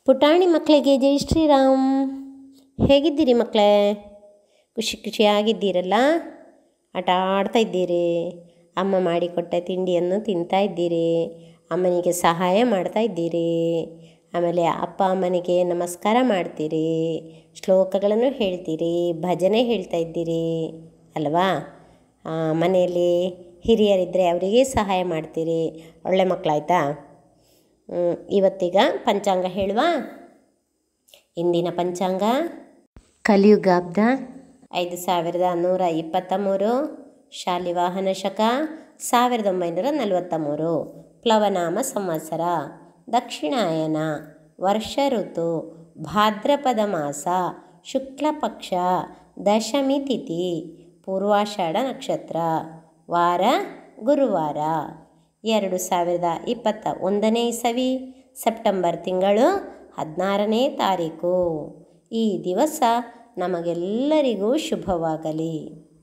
ಪುಟಾಣಿ ಮಕ್ಕಳಿಗೆ ಜೈ ಶ್ರೀರಾಮ್ ಹೇಗಿದ್ದೀರಿ ಮಕ್ಕಳೇ ಖುಷಿ ಖುಷಿಯಾಗಿದ್ದೀರಲ್ಲ ಆಟ ಆಡ್ತಾ ಇದ್ದೀರಿ ಅಮ್ಮ ಮಾಡಿಕೊಟ್ಟ ತಿಂಡಿಯನ್ನು ತಿಂತಾ ಇದ್ದೀರಿ ಅಮ್ಮನಿಗೆ ಸಹಾಯ ಮಾಡ್ತಾ ಇದ್ದೀರಿ ಆಮೇಲೆ ಅಪ್ಪ ಅಮ್ಮನಿಗೆ ನಮಸ್ಕಾರ ಮಾಡ್ತೀರಿ ಶ್ಲೋಕಗಳನ್ನು ಹೇಳ್ತೀರಿ ಭಜನೆ ಹೇಳ್ತಾ ಇದ್ದೀರಿ ಅಲ್ವಾ ಆ, ಮನೆಯಲ್ಲಿ ಹಿರಿಯರಿದ್ದರೆ ಅವರಿಗೆ ಸಹಾಯ ಮಾಡ್ತೀರಿ ಒಳ್ಳೆ ಮಕ್ಕಳಾಯ್ತಾ ಹ್ಮ್, ಇವತ್ತೀಗ ಪಂಚಾಂಗ ಹೇಳುವ ಇಂದಿನ ಪಂಚಾಂಗ ಕಲಿಯುಗಾಬ್ದ ಐದು ಸಾವಿರದ ನೂರ ಇಪ್ಪತ್ತ ಮೂರು ಶಾಲಿವಾಹನ ಶಕ ಸಾವಿರದ ಒಂಬೈನೂರ ನಲವತ್ತ ಮೂರು ಪ್ಲವನಾಮ ಸಂವತ್ಸರ ದಕ್ಷಿಣಾಯನ ವರ್ಷ ಋತು ಭಾದ್ರಪದ ಮಾಸ ಶುಕ್ಲ ಪಕ್ಷ ದಶಮಿ ತಿಥಿ ಪೂರ್ವಾಷಾಢ ನಕ್ಷತ್ರ ವಾರ ಗುರುವಾರ ಎರಡು ಸಾವಿರದ ಇಪ್ಪತ್ತ ಒಂದನೇ ಇಸವಿ ಸೆಪ್ಟೆಂಬರ್ ತಿಂಗಳು ಹದಿನಾರನೇ ತಾರೀಕು ಈ ದಿವಸ ನಮಗೆಲ್ಲರಿಗೂ ಶುಭವಾಗಲಿ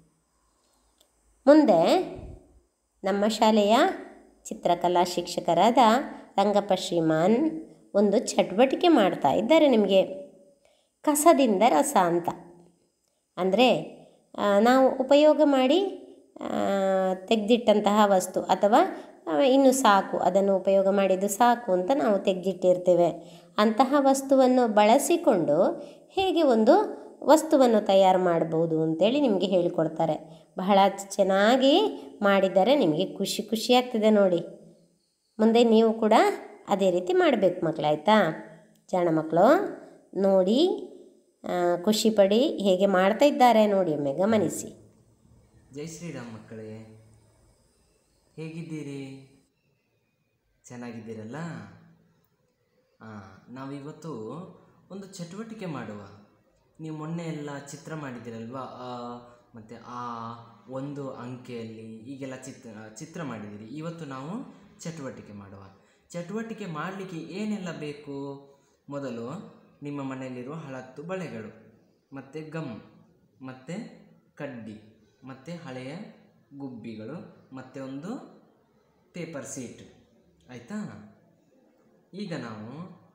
ಮುಂದೆ ನಮ್ಮ ಶಾಲೆಯ ಚಿತ್ರಕಲಾ ಶಿಕ್ಷಕರಾದ ರಂಗಪ್ಪ ಶ್ರೀಮಾನ್ ಒಂದು ಚಟುವಟಿಕೆ ಮಾಡ್ತಾ ಇದ್ದಾರೆ ನಿಮಗೆ ಕಸದಿಂದ ರಸ ಅಂತ ಅಂದರೆ ನಾವು ಉಪಯೋಗ ಮಾಡಿ ಆ, ತೆಗೆದಿಟ್ಟಂತಹ ವಸ್ತು ಅಥವಾ ಆ, ಇನ್ನು ಸಾಕು ಅದನ್ನು ಉಪಯೋಗ ಮಾಡಿದ್ದು ಸಾಕು ಅಂತ ನಾವು ತೆಗೆದಿಟ್ಟಿರ್ತೇವೆ ಅಂತಹ ವಸ್ತುವನ್ನು ಬಳಸಿಕೊಂಡು ಹೇಗೆ ಒಂದು ವಸ್ತುವನ್ನು ತಯಾರು ಮಾಡ್ಬೋದು ಅಂತೇಳಿ ನಿಮಗೆ ಹೇಳಿಕೊಡ್ತಾರೆ ಬಹಳ ಚೆನ್ನಾಗಿ ಮಾಡಿದ್ದಾರೆ ನಿಮಗೆ ಖುಷಿ ಖುಷಿ ಆಗ್ತದೆ ನೋಡಿ ಮುಂದೆ ನೀವು ಕೂಡ ಅದೇ ರೀತಿ ಮಾಡಬೇಕು ಮಕ್ಕಳಾಯ್ತಾ ಜಾಣ ಮಕ್ಕಳು ನೋಡಿ ಆ, ಖುಷಿ ಪಡಿ ಹೇಗೆ ಮಾಡ್ತಾ ಇದ್ದಾರೆ ನೋಡಿ ಒಮ್ಮೆ ಗಮನಿಸಿ ಜೈ ಶ್ರೀರಾಮ್ ಮಕ್ಕಳೇ ಹೇಗಿದ್ದೀರಿ ಚೆನ್ನಾಗಿದ್ದೀರಲ್ಲ ಹಾಂ ನಾವಿವತ್ತು ಒಂದು ಚಟುವಟಿಕೆ ಮಾಡುವ ನೀವು ಮೊನ್ನೆ ಎಲ್ಲ ಚಿತ್ರ ಮಾಡಿದ್ದೀರಲ್ವಾ ಆ ಮತ್ತು ಆ ಒಂದು ಅಂಕೆಯಲ್ಲಿ ಈಗೆಲ್ಲ ಚಿತ್ರ ಚಿತ್ರ ಮಾಡಿದ್ದೀರಿ ಇವತ್ತು ನಾವು ಚಟುವಟಿಕೆ ಮಾಡುವ ಚಟುವಟಿಕೆ ಮಾಡಲಿಕ್ಕೆ ಏನೆಲ್ಲ ಬೇಕು ಮೊದಲು ನಿಮ್ಮ ಮನೆಯಲ್ಲಿರುವ ಹಳತ್ತು ಬಳೆಗಳು ಮತ್ತು ಗಮ್ ಮತ್ತು ಕಡ್ಡಿ ಮತ್ತು ಹಳೆಯ ಗುಬ್ಬಿಗಳು ಮತ್ತು ಒಂದು ಪೇಪರ್ ಸೀಟ್ ಆಯಿತಾ ಈಗ ನಾವು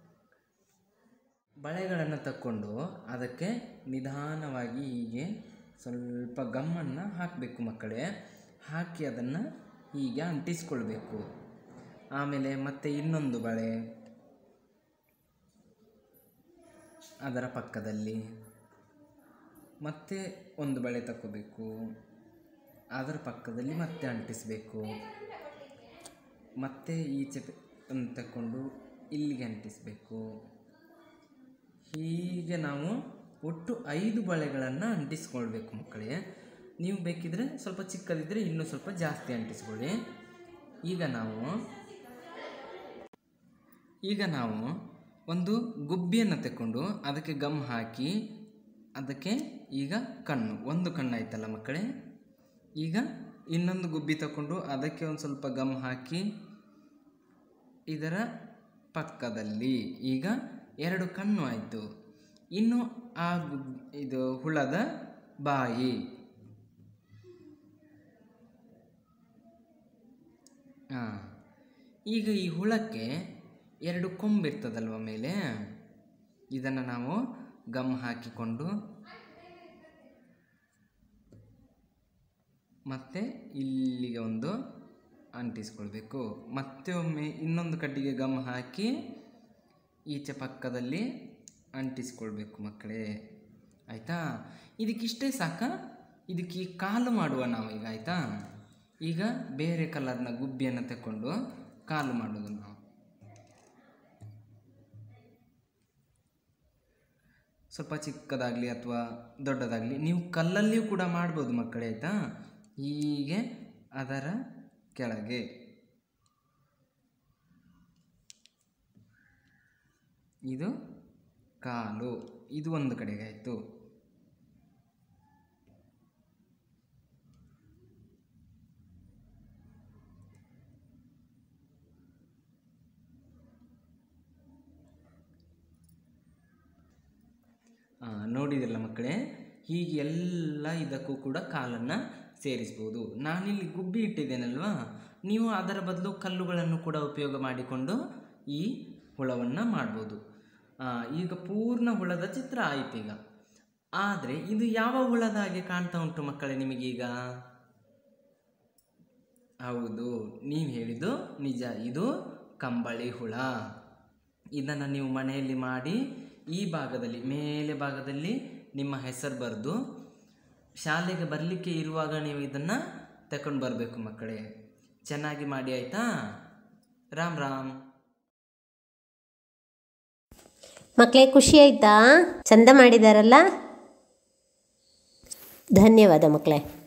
ಬಳೆಗಳನ್ನು ತಕ್ಕೊಂಡು ಅದಕ್ಕೆ ನಿಧಾನವಾಗಿ ಹೀಗೆ ಸ್ವಲ್ಪ ಗಮ್ಮನ್ನು ಹಾಕಬೇಕು ಮಕ್ಕಳೇ ಹಾಕಿ ಅದನ್ನು ಹೀಗೆ ಅಂಟಿಸ್ಕೊಳ್ಬೇಕು ಆಮೇಲೆ ಮತ್ತೆ ಇನ್ನೊಂದು ಬಳೆ ಅದರ ಪಕ್ಕದಲ್ಲಿ ಮತ್ತೆ ಒಂದು ಬಳೆ ತಗೋಬೇಕು ಅದರ ಪಕ್ಕದಲ್ಲಿ ಮತ್ತೆ ಅಂಟಿಸಬೇಕು ಮತ್ತೆ ಈಚೆ ತ- ಒಂದು ತಗೊಂಡು ಇಲ್ಲಿಗೆ ಅಂಟಿಸಬೇಕು ಹೀಗೆ ನಾವು ಒಟ್ಟು ಐದು ಬಳೆಗಳನ್ನು ಅಂಟಿಸ್ಕೊಳ್ಬೇಕು ಮಕ್ಕಳೇ ನೀವು ಬೇಕಿದ್ರೆ ಸ್ವಲ್ಪ ಚಿಕ್ಕದಿದ್ದರೆ ಇನ್ನೂ ಸ್ವಲ್ಪ ಜಾಸ್ತಿ ಅಂಟಿಸ್ಕೊಳ್ಳಿ ಈಗ ನಾವು ಈಗ ನಾವು ಒಂದು ಗುಬ್ಬಿಯನ್ನು ತಗೊಂಡು ಅದಕ್ಕೆ ಗಮ್ ಹಾಕಿ ಅದಕ್ಕೆ ಈಗ ಕಣ್ಣು ಒಂದು ಕಣ್ಣು ಆಯ್ತಲ್ಲ ಮಕ್ಕಳೇ ಈಗ ಇನ್ನೊಂದು ಗುಬ್ಬಿ ತಗೊಂಡು ಅದಕ್ಕೆ ಒಂದು ಸ್ವಲ್ಪ ಗಮ್ ಹಾಕಿ ಇದರ ಪಕ್ಕದಲ್ಲಿ ಈಗ ಎರಡು ಕಣ್ಣು ಆಯಿತು ಇನ್ನು ಆ ಗುಬ್ ಇದು ಹುಳದ ಬಾಯಿ ಹಾಂ ಈಗ ಈ ಹುಳಕ್ಕೆ ಎರಡು ಕೊಂಬಿರ್ತದಲ್ವ ಮೇಲೆ ಇದನ್ನು ನಾವು ಗಮ್ ಹಾಕಿಕೊಂಡು ಮತ್ತೆ ಇಲ್ಲಿಗೆ ಒಂದು ಅಂಟಿಸ್ಕೊಳ್ಬೇಕು ಮತ್ತೆ ಒಮ್ಮೆ ಇನ್ನೊಂದು ಕಡ್ಡಿಗೆ ಗಮ್ ಹಾಕಿ ಈಚೆ ಪಕ್ಕದಲ್ಲಿ ಅಂಟಿಸ್ಕೊಳ್ಬೇಕು ಮಕ್ಕಳೇ ಆಯಿತಾ ಇದಕ್ಕಿಷ್ಟೇ ಸಾಕ ಇದಕ್ಕೆ ಈ ಕಾಲು ಮಾಡುವ ನಾವು ಈಗ ಆಯಿತಾ ಈಗ ಬೇರೆ ಕಲರ್ನ ಗುಬ್ಬಿಯನ್ನು ತಗೊಂಡು ಕಾಲು ಮಾಡೋದು ನಾವು ಸ್ವಲ್ಪ ಚಿಕ್ಕದಾಗಲಿ ಅಥವಾ ದೊಡ್ಡದಾಗಲಿ ನೀವು ಕಲ್ಲಲ್ಲಿಯೂ ಕೂಡ ಮಾಡ್ಬೋದು ಮಕ್ಕಳೇ ಆಯಿತಾ ಹೀಗೆ ಅದರ ಕೆಳಗೆ ಇದು ಕಾಲು ಇದು ಒಂದು ಕಡೆಗೆ ಆಯಿತು ಆ, ನೋಡಿದಿರಲ್ಲ ಮಕ್ಕಳೇ ಹೀಗೆ ಎಲ್ಲ ಇದಕ್ಕೂ ಕೂಡ ಕಾಲನ್ನು ಸೇರಿಸ್ಬೋದು ನಾನಿಲ್ಲಿ ಗುಬ್ಬಿ ಇಟ್ಟಿದ್ದೇನಲ್ವಾ ನೀವು ಅದರ ಬದಲು ಕಲ್ಲುಗಳನ್ನು ಕೂಡ ಉಪಯೋಗ ಮಾಡಿಕೊಂಡು ಈ ಹುಳವನ್ನು ಮಾಡ್ಬೋದು ಆ, ಈಗ ಪೂರ್ಣ ಹುಳದ ಚಿತ್ರ ಆಯ್ತು ಈಗ ಆದರೆ ಇದು ಯಾವ ಹುಳದ ಹಾಗೆ ಕಾಣ್ತಾ ಉಂಟು ಮಕ್ಕಳೇ ನಿಮಗೀಗ ಹೌದು ನೀವು ಹೇಳಿದ್ದು ನಿಜ ಇದು ಕಂಬಳಿ ಹುಳ ಇದನ್ನು ನೀವು ಮನೆಯಲ್ಲಿ ಮಾಡಿ ಈ ಭಾಗದಲ್ಲಿ ಮೇಲೆ ಭಾಗದಲ್ಲಿ ನಿಮ್ಮ ಹೆಸರು ಬರೆದು ಶಾಲೆಗೆ ಬರಲಿಕ್ಕೆ ಇರುವಾಗ ನೀವು ಇದನ್ನು ತಗೊಂಡು ಬರಬೇಕು ಮಕ್ಕಳೇ ಚೆನ್ನಾಗಿ ಮಾಡಿ ಆಯಿತಾ ರಾಮ್ ರಾಮ್ ಮಕ್ಕಳೇ ಖುಷಿ ಆಯ್ತಾ ಚಂದ ಮಾಡಿದಾರಲ್ಲ ಧನ್ಯವಾದ ಮಕ್ಕಳೇ